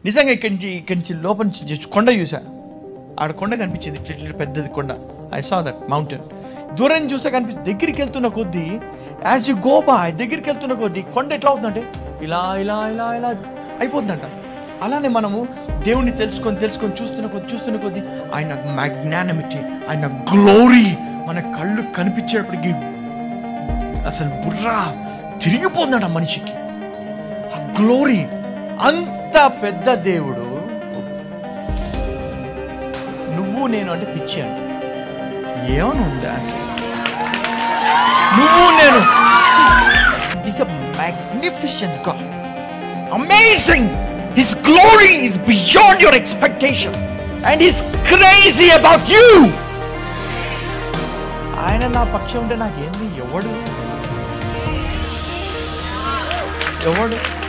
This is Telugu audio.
నిజంగా ఇక్కడి నుంచి ఇక్కడి నుంచి లోపల నుంచి జస్ట్ కొండ చూసా ఆడ కొండ కనిపించింది ఇట్లా ఇట్లా పెద్దది కొండ ఐ సా దట్ మౌంటైన్ దూరం నుంచి చూస్తే కనిపిస్తుంది దగ్గరికి వెళ్తున్న కొద్దీ యాజ్ యూ గో బాయ్ దగ్గరికి వెళ్తున్న కొద్దీ కొండ ఎట్లా అవుతుందంటే ఇలా ఇలా ఇలా ఇలా అయిపోతుందంట అలానే మనము దేవుణ్ణి తెలుసుకొని తెలుసుకొని చూస్తున్న కొద్ది చూస్తున్న కొద్దీ ఆయన మ్యాగ్నానమిటీ ఆయన గ్లోరీ మన కళ్ళు కనిపించేటప్పటికి అసలు బుర్రా తిరిగిపోతుందట మనిషికి ఆ గ్లోరీ అంత పెద్ద దేవుడు నువ్వు నేను అంటే పిచ్చి అంట ఏమని ఉంది అసలు నువ్వు నేను is a magnificent god amazing his glory is beyond your expectation and he's crazy about you ఆయన నా పక్షం ఉంటే నాకేంది ఎవడు ఎవడు